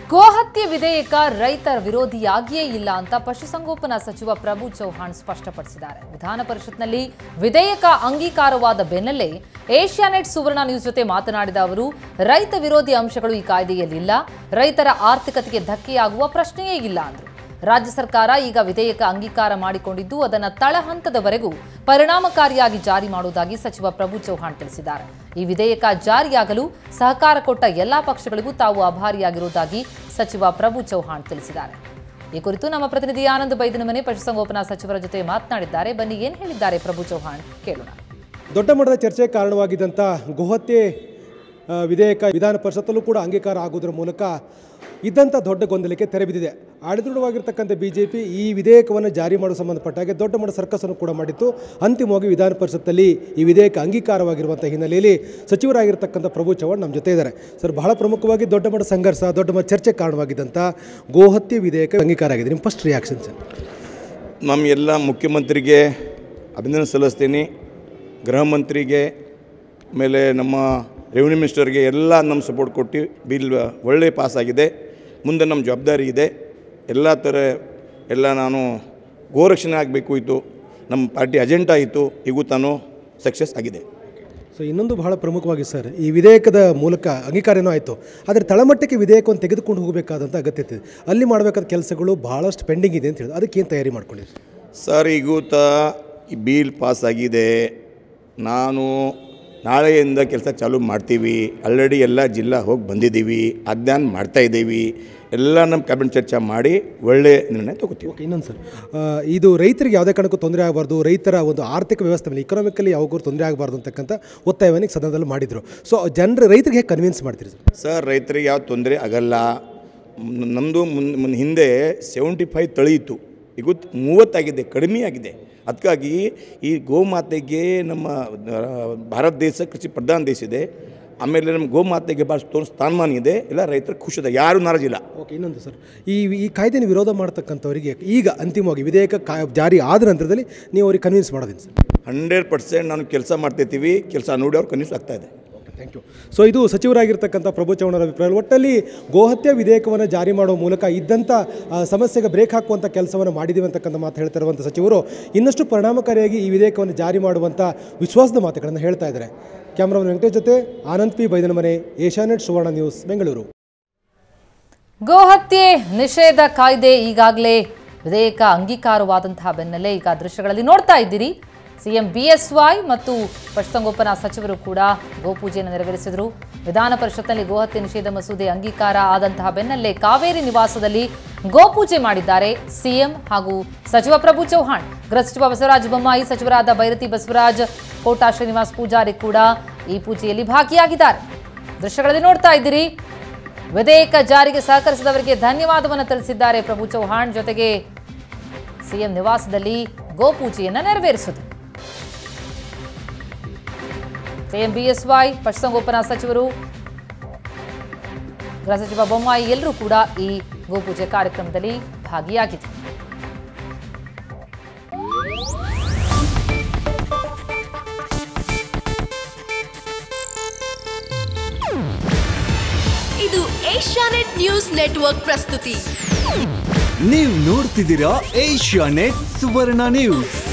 ಗೋಹತ್ಯೆ ವಿಧೇಯಕ ರೈತರ ವಿರೋಧಿಯಾಗಿಯೇ ಇಲ್ಲ ಅಂತ ಪಶುಸಂಗೋಪನಾ ಸಚಿವ ಪ್ರಭು ಚೌಹಾಣ್ ಸ್ಪಷ್ಟಪಡಿಸಿದ್ದಾರೆ ವಿಧಾನ ಪರಿಷತ್ನಲ್ಲಿ ವಿಧೇಯಕ ಅಂಗೀಕಾರವಾದ ಬೆನ್ನಲ್ಲೇ ಏಷ್ಯಾನೆಟ್ ಸುವರ್ಣ ನ್ಯೂಸ್ ಜೊತೆ ಮಾತನಾಡಿದ ಅವರು ರೈತ ವಿರೋಧಿ ಅಂಶಗಳು ಈ ಕಾಯ್ದೆಯಲ್ಲಿಲ್ಲ ರೈತರ ಆರ್ಥಿಕತೆಗೆ ಧಕ್ಕೆಯಾಗುವ ಪ್ರಶ್ನೆಯೇ ಇಲ್ಲ ಅಂದರು ರಾಜ್ಯ ಸರ್ಕಾರ ಈಗ ವಿಧೇಯಕ ಅಂಗೀಕಾರ ಮಾಡಿಕೊಂಡಿದ್ದು ಅದನ್ನು ತಳಹಂತದವರೆಗೂ ಪರಿಣಾಮಕಾರಿಯಾಗಿ ಜಾರಿ ಮಾಡುವುದಾಗಿ ಸಚಿವ ಪ್ರಭು ಚೌಹಾಣ್ ತಿಳಿಸಿದ್ದಾರೆ ಈ ವಿಧೇಯಕ ಜಾರಿಯಾಗಲು ಸಹಕಾರ ಕೊಟ್ಟ ಎಲ್ಲಾ ಪಕ್ಷಗಳಿಗೂ ತಾವು ಆಭಾರಿಯಾಗಿರುವುದಾಗಿ ಸಚಿವ ಪ್ರಭು ಚೌಹಾಣ್ ತಿಳಿಸಿದ್ದಾರೆ ಈ ಕುರಿತು ನಮ್ಮ ಪ್ರತಿನಿಧಿ ಆನಂದ್ ಬೈದನಮನೆ ಪಶುಸಂಗೋಪನಾ ಸಚಿವರ ಜೊತೆ ಮಾತನಾಡಿದ್ದಾರೆ ಬನ್ನಿ ಏನ್ ಹೇಳಿದ್ದಾರೆ ಪ್ರಭು ಚೌಹಾಣ್ ಕೇಳೋಣ ದೊಡ್ಡ ಮಟ್ಟದ ಚರ್ಚೆಗೆ ಕಾರಣವಾಗಿದ್ದಂಥ ಗೋಹತ್ಯೆ ಆ, ವಿಧೇಯಕ ವಿಧಾನ ಪರಿಷತ್ತಲ್ಲೂ ಕೂಡ ಅಂಗೀಕಾರ ಆಗುವುದರ ಮೂಲಕ ಇದ್ದಂಥ ದೊಡ್ಡ ಗೊಂದಲಕ್ಕೆ ತೆರೆ ಬಿದ್ದಿದೆ ಆಡಳಿತವಾಗಿರ್ತಕ್ಕಂಥ ಬಿ ಜೆ ಪಿ ಈ ವಿಧೇಯಕವನ್ನು ಜಾರಿ ಮಾಡಲು ಸಂಬಂಧಪಟ್ಟ ಹಾಗೆ ದೊಡ್ಡ ಮಟ್ಟದ ಸರ್ಕಸನ್ನು ಕೂಡ ಮಾಡಿತ್ತು ಅಂತಿಮವಾಗಿ ವಿಧಾನ ಪರಿಷತ್ತಲ್ಲಿ ಈ ವಿಧೇಯಕ ಅಂಗೀಕಾರವಾಗಿರುವಂಥ ಹಿನ್ನೆಲೆಯಲ್ಲಿ ಸಚಿವರಾಗಿರ್ತಕ್ಕಂಥ ಪ್ರಭು ಚವ್ಹಾಣ್ ನಮ್ಮ ಜೊತೆ ಇದ್ದಾರೆ ಸರ್ ಬಹಳ ಪ್ರಮುಖವಾಗಿ ದೊಡ್ಡ ಮಟ್ಟದ ಸಂಘರ್ಷ ದೊಡ್ಡ ಮಟ್ಟ ಚರ್ಚೆಗೆ ಕಾರಣವಾಗಿದ್ದಂಥ ಗೋಹತ್ಯೆ ವಿಧೇಯಕ ಅಂಗೀಕಾರ ಆಗಿದೆ ನಿಮ್ಮ ಫಸ್ಟ್ ರಿಯಾಕ್ಷನ್ ಸರ್ ನಮ್ಮ ಎಲ್ಲ ಮುಖ್ಯಮಂತ್ರಿಗೆ ಅಭಿನಂದನೆ ಸಲ್ಲಿಸ್ತೀನಿ ಗೃಹ ಮಂತ್ರಿಗೆ ಆಮೇಲೆ ನಮ್ಮ ರೆವಿನ್ಯೂ ಮಿನಿಸ್ಟರ್ಗೆ ಎಲ್ಲ ನಮ್ಮ ಸಪೋರ್ಟ್ ಕೊಟ್ಟು ಬಿಲ್ ಒಳ್ಳೆ ಪಾಸ್ ಆಗಿದೆ ಮುಂದೆ ನಮ್ಮ ಜವಾಬ್ದಾರಿ ಇದೆ ಎಲ್ಲ ಥರ ಎಲ್ಲ ನಾನು ಗೋರಕ್ಷಣೆ ಆಗಬೇಕು ಇತ್ತು ನಮ್ಮ ಪಾರ್ಟಿ ಅಜೆಂಡಾ ಇತ್ತು ಈಗೂ ತಾನು ಸಕ್ಸಸ್ ಆಗಿದೆ ಸೊ ಇನ್ನೊಂದು ಬಹಳ ಪ್ರಮುಖವಾಗಿ ಸರ್ ಈ ವಿಧೇಯಕದ ಮೂಲಕ ಅಂಗೀಕಾರ ಏನೋ ಆಯಿತು ಆದರೆ ತಳಮಟ್ಟಕ್ಕೆ ವಿಧೇಯಕವನ್ನು ತೆಗೆದುಕೊಂಡು ಹೋಗಬೇಕಾದಂಥ ಅಗತ್ಯತೆ ಇದೆ ಅಲ್ಲಿ ಮಾಡಬೇಕಾದ ಕೆಲಸಗಳು ಭಾಳಷ್ಟು ಪೆಂಡಿಂಗ್ ಇದೆ ಅಂತ ಹೇಳಿದ್ರು ಅದಕ್ಕೆ ಏನು ತಯಾರಿ ಮಾಡ್ಕೊಂಡಿರಿ ಸರ್ ಈಗೂ ತ ಈ ಬಿಲ್ ಪಾಸ್ ಆಗಿದೆ ನಾನು ನಾಳೆಯಿಂದ ಕೆಲಸ ಚಾಲೂ ಮಾಡ್ತೀವಿ ಆಲ್ರೆಡಿ ಎಲ್ಲ ಜಿಲ್ಲಾ ಹೋಗಿ ಬಂದಿದ್ದೀವಿ ಅಧ್ಯಯನ ಮಾಡ್ತಾ ಇದ್ದೀವಿ ಎಲ್ಲ ನಮ್ಮ ಕ್ಯಾಬಿನೆಟ್ ಚರ್ಚೆ ಮಾಡಿ ಒಳ್ಳೆ ನಿರ್ಣಯ ತಗೋತೀವಿ ಓಕೆ ಇನ್ನೊಂದು ಸರ್ ಆ, ಇದು ರೈತರಿಗೆ ಯಾವುದೇ ಕಾರಣಕ್ಕೂ ತೊಂದರೆ ಆಗಬಾರ್ದು ರೈತರ ಒಂದು ಆರ್ಥಿಕ ವ್ಯವಸ್ಥೆ ಮೇಲೆ ಇಕನಾಮಿಕಲಿ ಯಾವಾಗೂ ತೊಂದರೆ ಆಗಬಾರ್ದು ಅಂತಕ್ಕಂಥ ಒತ್ತಾಯವನ್ನು ಈಗ ಸದನದಲ್ಲಿ ಮಾಡಿದರು ಸೊ ಜನರು ರೈತರಿಗೆ ಹೇಗೆ ಕನ್ವಿನ್ಸ್ ಮಾಡ್ತೀರಿ ಸರ್ ಸರ್ ರೈತರಿಗೆ ಯಾವ ತೊಂದರೆ ಆಗಲ್ಲ ಮ್- ನಮ್ಮದು ಮುನ್ ಮುನ್ ಹಿಂದೆ ಸೆವೆಂಟಿ ಫೈವ್ ತಳಿ ಇತ್ತು ಈಗ ಮೂವತ್ತಾಗಿದೆ ಕಡಿಮೆ ಆಗಿದೆ ಅದಕ್ಕಾಗಿ ಈ ಗೋಮಾತೆಗೆ ನಮ್ಮ ಆ, ಭಾರತ ದೇಶ ಕೃಷಿ ಪ್ರಧಾನ ದೇಶ ಇದೆ ಆಮೇಲೆ ನಮ್ಮ ಗೋಮಾತೆಗೆ ಭಾಳ ತೋ ಸ್ಥಾನಮಾನ ಇದೆ ಎಲ್ಲ ರೈತರು ಖುಷಿದೆ ಯಾರೂ ನಾರಾಜಿಲ್ಲ ಓಕೆ ಇನ್ನೊಂದು ಸರ್ ಈ ಈ ಕಾಯ್ದೆನ ವಿರೋಧ ಮಾಡ್ತಕ್ಕಂಥವರಿಗೆ ಈಗ ಅಂತಿಮವಾಗಿ ವಿಧೇಯಕ ಕಾ ಜಾರಿ ಆದ ನಂತರದಲ್ಲಿ ನೀವು ಅವ್ರಿಗೆ ಕನ್ವಿನ್ಸ್ ಮಾಡೋದೇನು ಸರ್ ಹಂಡ್ರೆಡ್ ಪರ್ಸೆಂಟ್ ನಾನು ಕೆಲಸ ಮಾಡ್ತಿರ್ತೀವಿ ಕೆಲಸ ನೋಡಿ ಅವ್ರು ಕನ್ವಿನ್ಸ್ ಆಗ್ತಾ ಇದೆ ಥ್ಯಾಂಕ್ ಯು ಸೊ ಇದು ಸಚಿವರಾಗಿರ್ತಕ್ಕಂಥ ಪ್ರಭು ಚೌಹಾಣರ ಅಭಿಪ್ರಾಯ ಒಟ್ಟಲ್ಲಿ ಗೋಹತ್ಯೆ ವಿಧೇಯಕವನ್ನು ಜಾರಿ ಮಾಡುವ ಮೂಲಕ ಇದ್ದಂಥ ಆ, ಸಮಸ್ಯೆಗೆ ಬ್ರೇಕ್ ಹಾಕುವಂಥ ಕೆಲಸವನ್ನು ಮಾಡಿದ್ದೀವಿ ಅಂತಕ್ಕಂಥ ಮಾತು ಹೇಳ್ತಾ ಇರುವಂಥ ಸಚಿವರು ಇನ್ನಷ್ಟು ಪರಿಣಾಮಕಾರಿಯಾಗಿ ಈ ವಿಧೇಯಕವನ್ನು ಜಾರಿ ಮಾಡುವಂಥ ವಿಶ್ವಾಸದ ಮಾತುಗಳನ್ನು ಹೇಳ್ತಾ ಇದ್ದಾರೆ ಕ್ಯಾಮ್ರಾಮನ್ ವೆಂಕಟೇಶ್ ಜೊತೆ Anand P Baidanamane Asianet Suvarna news Bengaluru ಗೋಹತ್ಯೆ ನಿಷೇಧ ಕಾಯ್ದೆ ಈಗಾಗಲೇ ವಿಧೇಯಕ ಅಂಗೀಕಾರವಾದಂತಹ ಬೆನ್ನಲ್ಲೇ ಈಗ ದೃಶ್ಯಗಳಲ್ಲಿ ನೋಡ್ತಾ ಇದ್ದೀರಿ ಸಿಎಂ ಬಿಎಸ್ವೈ ಮತ್ತು ಪಶುಸಂಗೋಪನಾ ಸಚಿವರು ಕೂಡ ಗೋಪೂಜೆಯನ್ನು ನೆರವೇರಿಸಿದರು ವಿಧಾನ ಪರಿಷತ್ನಲ್ಲಿ ಗೋಹತ್ಯೆ ನಿಷೇಧ ಮಸೂದೆ ಅಂಗೀಕಾರ ಆದಂತಹ ಬೆನ್ನಲ್ಲೇ ಕಾವೇರಿ ನಿವಾಸದಲ್ಲಿ ಗೋಪೂಜೆ ಮಾಡಿದ್ದಾರೆ ಸಿಎಂ ಹಾಗೂ ಸಚಿವ ಪ್ರಭು ಚೌಹಾಣ್ ಗೃಹ ಸಚಿವ ಬಸವರಾಜ ಬೊಮ್ಮಾಯಿ ಸಚಿವರಾದ ಬೈರತಿ ಬಸವರಾಜ್ ಕೋಟಾ ಶ್ರೀನಿವಾಸ್ ಪೂಜಾರಿ ಕೂಡ ಈ ಪೂಜೆಯಲ್ಲಿ ಭಾಗಿಯಾಗಿದ್ದಾರೆ ದೃಶ್ಯಗಳಲ್ಲಿ ನೋಡ್ತಾ ಇದ್ದೀರಿ ವಿಧೇಯಕ ಜಾರಿಗೆ ಸಹಕರಿಸಿದವರಿಗೆ ಧನ್ಯವಾದವನ್ನು ತಿಳಿಸಿದ್ದಾರೆ ಪ್ರಭು ಚೌಹಾಣ್ ಜೊತೆಗೆ ಸಿಎಂ ನಿವಾಸದಲ್ಲಿ ಗೋಪೂಜೆಯನ್ನ ನೆರವೇರಿಸಿದರು ಸಿಎಂ ಬಿಎಸ್ವೈ ಪಶುಸಂಗೋಪನಾ ಸಚಿವರು ಗೃಹ ಸಚಿವ ಬೊಮ್ಮಾಯಿ ಎಲ್ಲರೂ ಕೂಡ ಈ ಗೋಪೂಜೆ ಕಾರ್ಯಕ್ರಮದಲ್ಲಿ ಭಾಗಿಯಾಗಿದ್ದರು ಇದು ಏಷ್ಯಾನೆಟ್ ನ್ಯೂಸ್ ನೆಟ್ವರ್ಕ್ ಪ್ರಸ್ತುತಿ ನೀವು ನೋಡ್ತಿದ್ದೀರಾ ಏಷ್ಯಾ ನೆಟ್ ಸುವರ್ಣ ನ್ಯೂಸ್